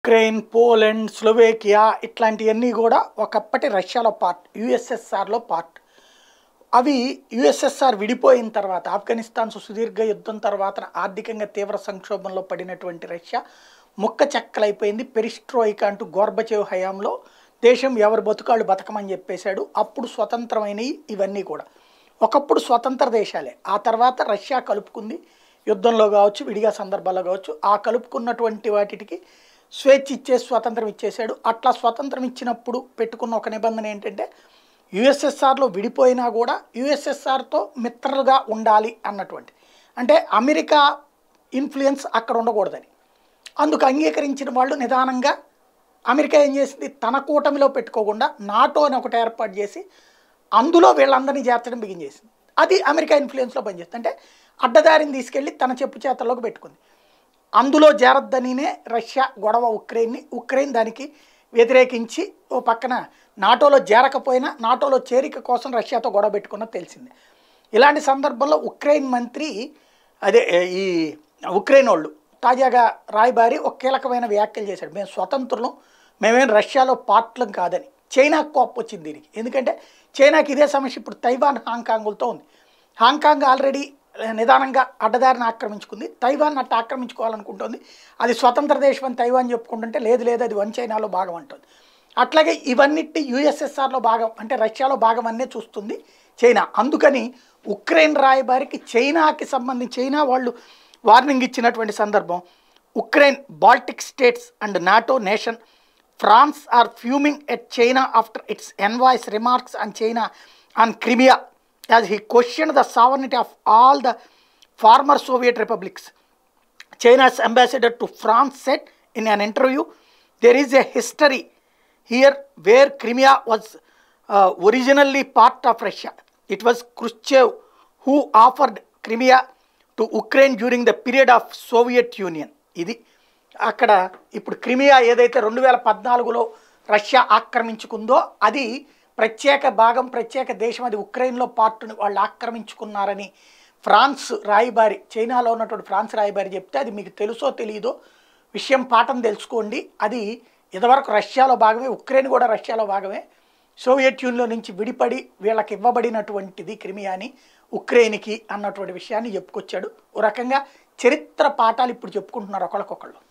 Ukraine Poland Slovakia ఇట్లాంటివన్నీ కూడా ఒకప్పటి రష్యాలో పార్ట్ యుఎస్ఎస్ఆర్లో పార్ట్ అవి యుఎస్ఎస్ఆర్ విడిపోయిన తర్వాత ఆఫ్ఘనిస్తాన్ సుదీర్ఘ యుద్ధం తర్వాత ఆర్థికంగా తీవ్ర సంక్షోభంలో పడినటువంటి రష్యా ముక్క చెక్కలైపోయింది పెరిస్ట్రోయిక అంటూ గోర్బచేవ్ హయాంలో దేశం ఎవరి బతుకాళ్ళు బతకమని చెప్పేశాడు అప్పుడు స్వతంత్రమైనవి ఇవన్నీ కూడా ఒకప్పుడు స్వతంత్ర దేశాలే ఆ తర్వాత రష్యా కలుపుకుంది యుద్ధంలో కావచ్చు విడిగా సందర్భాల్లో కావచ్చు ఆ కలుపుకున్నటువంటి వాటికి స్వేచ్ఛ ఇచ్చే స్వాతంత్రం ఇచ్చేశాడు అట్లా స్వాతంత్రం ఇచ్చినప్పుడు పెట్టుకున్న ఒక నిబంధన ఏంటంటే యుఎస్ఎస్ఆర్లో విడిపోయినా కూడా యుఎస్ఎస్ఆర్తో మిత్రులుగా ఉండాలి అన్నటువంటి అంటే అమెరికా ఇన్ఫ్లుయెన్స్ అక్కడ ఉండకూడదని అందుకు అంగీకరించిన వాళ్ళు నిదానంగా అమెరికా ఏం చేసింది తన కూటమిలో పెట్టుకోకుండా నాటో అని ఒకటి ఏర్పాటు చేసి అందులో వీళ్ళందరినీ చేర్చడం బిగిన్ చేసింది అది అమెరికా ఇన్ఫ్లుయెన్స్లో పనిచేస్తుంది అంటే అడ్డదారిని తీసుకెళ్ళి తన చెప్పు చేతల్లోకి పెట్టుకుంది అందులో చేరద్దనినే రష్యా గొడవ ఉక్రెయిన్ని ఉక్రెయిన్ దానికి వ్యతిరేకించి ఓ పక్కన నాటోలో చేరకపోయినా నాటోలో చేరిక కోసం రష్యాతో గొడవ పెట్టుకున్నది తెలిసిందే ఇలాంటి సందర్భంలో ఉక్రెయిన్ మంత్రి అదే ఈ ఉక్రెయిన్ వాళ్ళు తాజాగా రాయబారి ఒక కీలకమైన వ్యాఖ్యలు చేశాడు మేము స్వతంత్రులం మేమేం రష్యాలో పార్ట్లం కాదని చైనాకు కోపం వచ్చింది దీనికి ఎందుకంటే చైనాకి ఇదే సమస్య ఇప్పుడు తైవాన్ హాంకాంగులతో ఉంది హాంకాంగ్ ఆల్రెడీ నిదానంగా అడ్డదారిని ఆక్రమించుకుంది తైవాన్ అట్ట ఆక్రమించుకోవాలనుకుంటుంది అది స్వతంత్ర దేశం అని తైవాన్ చెప్పుకుంటుంటే లేదు లేదు అది వన్ చైనాలో భాగం అంటుంది అట్లాగే ఇవన్నిటి యుఎస్ఎస్ఆర్లో భాగం అంటే రష్యాలో భాగం అనే చూస్తుంది చైనా అందుకని ఉక్రెయిన్ రాయబారికి చైనాకి సంబంధించి చైనా వాళ్ళు వార్నింగ్ ఇచ్చినటువంటి సందర్భం Ukraine Baltic states and NATO nation France are fuming at China after its envoy's remarks on China on Crimea as he question the sovereignty of all the former Soviet republics China's ambassador to France said in an interview, there is a history here where Crimea was uh, originally part of Russia. It was Khrushchev who offered Crimea to Ukraine during the period of Soviet Union. ఇది అక్కడ ఇప్పుడు Crimea ఏదైతే రెండు వేల పద్నాలుగులో Russia ఆక్రమించుకుందో అది ప్రత్యేక భాగం ప్రత్యేక దేశం అది ఉక్రెయిన్లో పార్టుని వాళ్ళు ఆక్రమించుకున్నారని ఫ్రాన్స్ రాయబారి చైనాలో ఉన్నటువంటి ఫ్రాన్స్ రాయబారి చెప్తే అది మీకు తెలుసో తెలియదో విషయం పాఠం తెలుసుకోండి అది ఇదివరకు రష్యాలో భాగమే ఉక్రెయిన్ కూడా రష్యాలో భాగమే సోవియట్ యూనియన్లో నుంచి విడిపడి వీళ్ళకి ఇవ్వబడినటువంటిది క్రిమియాని ఉక్రెయిన్కి అన్నటువంటి విషయాన్ని చెప్పుకొచ్చాడు ఓ రకంగా చరిత్ర పాఠాలు ఇప్పుడు చెప్పుకుంటున్నారు ఒకళ్ళకొకళ్ళు